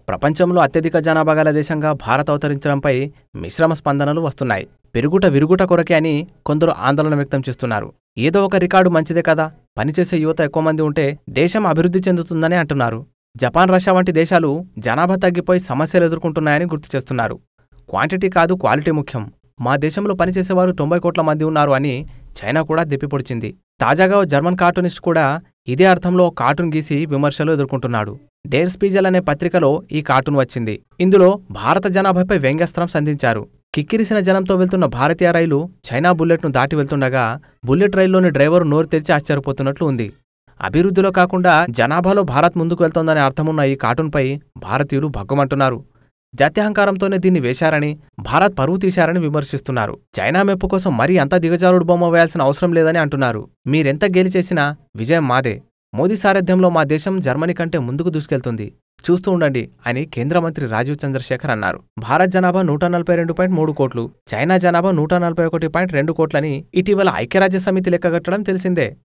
ప్రపంచంలో అత్యధిక జనాభా గల దేశంగా భారత్ అవతరించడంపై మిశ్రమ స్పందనలు వస్తున్నాయి పెరుగుట విరుగుట కొరకే అని కొందరు ఆందోళన వ్యక్తం చేస్తున్నారు ఏదో ఒక రికార్డు మంచిదే కదా పనిచేసే యువత ఎక్కువ మంది ఉంటే దేశం అభివృద్ధి చెందుతుందని అంటున్నారు జపాన్ రష్యా వంటి దేశాలు జనాభా తగ్గిపోయి సమస్యలు ఎదుర్కొంటున్నాయని గుర్తు చేస్తున్నారు క్వాంటిటీ కాదు క్వాలిటీ ముఖ్యం మా దేశంలో పనిచేసేవారు తొంభై కోట్ల మంది ఉన్నారు అని చైనా కూడా దెప్పిపొడిచింది తాజాగా ఓ జర్మన్ కార్టూనిస్ట్ కూడా ఇదే అర్థంలో ఓ కార్టూన్ గీసి విమర్శలు ఎదుర్కొంటున్నాడు డేర్ స్పీజల్ అనే పత్రికలో ఈ కార్టూన్ వచ్చింది ఇందులో భారత జనాభాపై వ్యంగ్యాస్త్రం సంధించారు కిక్కిరిసిన జనంతో వెళ్తున్న భారతీయ రైలు చైనా బుల్లెట్ను దాటి వెళ్తుండగా బుల్లెట్ రైల్లోని డ్రైవర్ నోరు తెరిచి ఆశ్చర్యపోతున్నట్లు ఉంది అభివృద్ధిలో కాకుండా జనాభాలో భారత్ ముందుకు వెళ్తోందనే అర్థమున్న ఈ కార్టూన్పై భారతీయులు భగ్గమంటున్నారు జాత్యహంకారంతోనే దీన్ని వేశారని భారత్ పరువు తీశారని విమర్శిస్తున్నారు చైనా మెప్పు కోసం మరీ అంత దిగజారుడు బొమ్మ వేయాల్సిన అవసరం లేదని అంటున్నారు మీరెంత గేలి చేసినా విజయం మాదే మోదీ సారథ్యంలో మా దేశం జర్మనీ కంటే ముందుకు దూసుకెళ్తుంది చూస్తూ ఉండండి అని కేంద్ర మంత్రి రాజీవ్ చంద్రశేఖర్ అన్నారు భారత్ జనాభా నూట నలభై రెండు పాయింట్ మూడు కోట్లు చైనా జనాభా నూట నలభై ఒకటి పాయింట్ రెండు కోట్లని ఇటీవల ఐక్యరాజ్య సమితి లెక్కగట్టడం తెలిసిందే